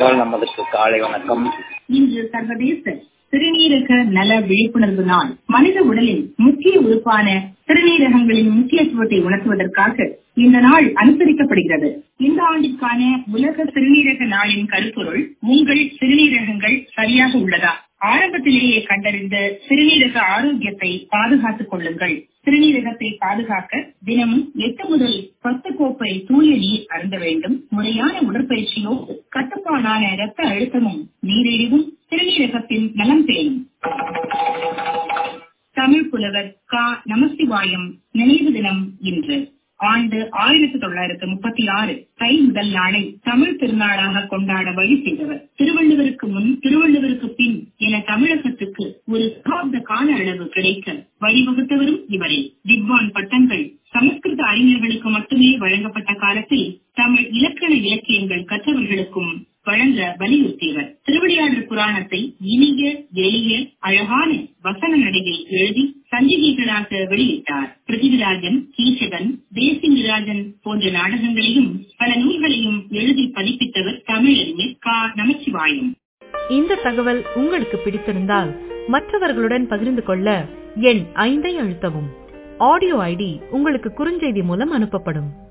குரல் நமதுக்கு காலை வணக்கம் இன்று சர்வதேச சிறுநீரக நல விழிப்புணர்வு நாள் மனித உடலின் முக்கிய உறுப்பான சிறுநீரகங்களின் முக்கியத்துவத்தை உணர்த்துவதற்காக இந்த நாள் அனுசரிக்கப்படுகிறது இந்த ஆண்டிற்கான உலக சிறுநீரக நாளின் கருப்பொருள் உங்கள் சிறுநீரகங்கள் சரியாக உள்ளதா ஆரம்பத்திலேயே கண்டறிந்த சிறுநீரக ஆரோக்கியத்தை பாதுகாத்துக் கொள்ளுங்கள் சிறுநீரகத்தை பாதுகாக்க தினமும் எட்டு முதல் பத்து கோப்பை தூய நீர் அருந்த வேண்டும் முறையான உடற்பயிற்சியோடு கட்டுப்பாடான இரத்த அழுத்தமும் நீரிழிவும் சிறுநீரகத்தின் நலம் பேணும் தமிழ் புலவர் கா நமசிவாயம் நினைவு தினம் இன்று ஆண்டு ஆயிரத்தி தொள்ளாயிரத்தி முப்பத்தி ஆறு தை முதல் நாளை தமிழ் திருநாளாக கொண்டாட வழி செய்தவர் திருவள்ளுவருக்கு முன் திருவள்ளுவருக்கு பின் என தமிழகத்துக்கு ஒரு சகாப்த கால அளவு கிடைக்க வழிவகுத்தவரும் இவரே வித்வான் பட்டங்கள் சமஸ்கிருத அறிஞர்களுக்கு மட்டுமே வழங்கப்பட்ட காலத்தில் தமிழ் இலக்கண இலக்கியங்கள் கற்றவர்களுக்கும் வழங்க வலியுறுத்தியவர் திருவிளையாடல் புராணத்தை இனிய எளிய அழகான வசன நடையில் எழுதி சஞ்சிகைகளாக வெளியிட்டார் பிருத்திவிராஜன் கீசகன் தேசிங்கராஜன் போன்ற நாடகங்களையும் பல நூல்களையும் எழுதி பதிப்பித்தவர் தமிழறிஞர் கா நமச்சிவாயம் இந்த தகவல் உங்களுக்கு பிடித்திருந்தால் மற்றவர்களுடன் பகிர்ந்து கொள்ள எண் ஐந்தை அழுத்தவும் ஆடியோ ஐடி உங்களுக்கு குறுஞ்செய்தி மூலம் அனுப்பப்படும்